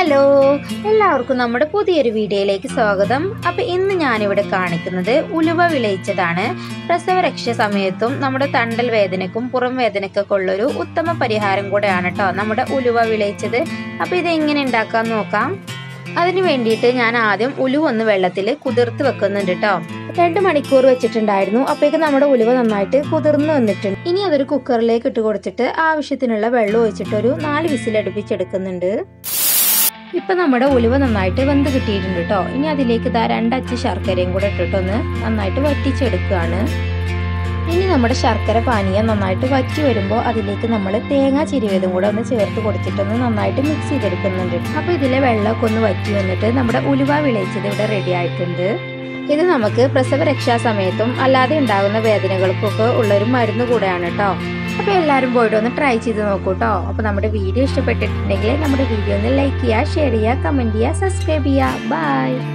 hello എല്ലാവർക്കും നമ്മുടെ പുതിയൊരു വീഡിയോയിലേക്ക് സ്വാഗതം അപ്പൊ ഇന്ന് ഞാനിവിടെ കാണിക്കുന്നത് ഉലുവ വിളയിച്ചതാണ് പ്രസവരക്ഷ സമയത്തും നമ്മുടെ തണ്ടൽ വേദനക്കും പുറം വേദനക്കൊക്കെ ഉള്ളൊരു ഉത്തമ പരിഹാരം കൂടെയാണ് കേട്ടോ നമ്മുടെ ഉലുവ വിളയിച്ചത് അപ്പൊ ഇത് എങ്ങനെ ഉണ്ടാക്കാൻ നോക്കാം അതിന് വേണ്ടിയിട്ട് ഞാൻ ആദ്യം ഉലുവ ഒന്ന് വെള്ളത്തിൽ കുതിർത്ത് വെക്കുന്നുണ്ട് കേട്ടോ രണ്ട് മണിക്കൂർ വെച്ചിട്ടുണ്ടായിരുന്നു അപ്പോഴേക്ക് നമ്മുടെ ഉലുവ നന്നായിട്ട് കുതിർന്ന് വന്നിട്ടുണ്ട് ഇനി അതൊരു കുക്കറിലേക്ക് ഇട്ട് കൊടുത്തിട്ട് ആവശ്യത്തിനുള്ള വെള്ളം ഒഴിച്ചിട്ട് ഒരു നാല് വിസിൽ അടുപ്പിച്ചെടുക്കുന്നുണ്ട് ഇപ്പൊ നമ്മുടെ ഉലുവ നന്നായിട്ട് വെന്ത് കിട്ടിയിട്ടുണ്ട് കേട്ടോ ഇനി അതിലേക്ക് ഇതാ രണ്ടച്ച് ശർക്കരയും കൂടെ ഇട്ടിട്ടൊന്ന് നന്നായിട്ട് വറ്റിച്ചെടുക്കുകയാണ് ഇനി നമ്മുടെ ശർക്കര പാനീയം നന്നായിട്ട് വറ്റി വരുമ്പോൾ അതിലേക്ക് നമ്മൾ തേങ്ങ ചിരിവതും കൂടെ ഒന്ന് ചേർത്ത് കൊടുത്തിട്ടൊന്ന് നന്നായിട്ട് മിക്സ് ചെയ്തെടുക്കുന്നുണ്ട് അപ്പോൾ ഇതിലെ വെള്ളമൊക്കെ ഒന്ന് വറ്റി വന്നിട്ട് നമ്മുടെ ഉലുവ വിളയിച്ചത് ഇവിടെ റെഡി ആയിട്ടുണ്ട് ഇത് നമുക്ക് പ്രസവരക്ഷാ സമയത്തും അല്ലാതെ ഉണ്ടാകുന്ന വേദനകൾക്കൊക്കെ ഉള്ളൊരു മരുന്ന് കൂടെയാണ് കേട്ടോ അപ്പോൾ എല്ലാവരും പോയിട്ട് ഒന്ന് ട്രൈ ചെയ്ത് നോക്കൂ കേട്ടോ അപ്പോൾ നമ്മുടെ വീഡിയോ ഇഷ്ടപ്പെട്ടിട്ടുണ്ടെങ്കിൽ നമ്മുടെ വീഡിയോ ഒന്ന് ലൈക്ക് ചെയ്യുക ഷെയർ ചെയ്യുക കമൻറ്റ് ചെയ്യുക സബ്സ്ക്രൈബ് ചെയ്യുക ബൈ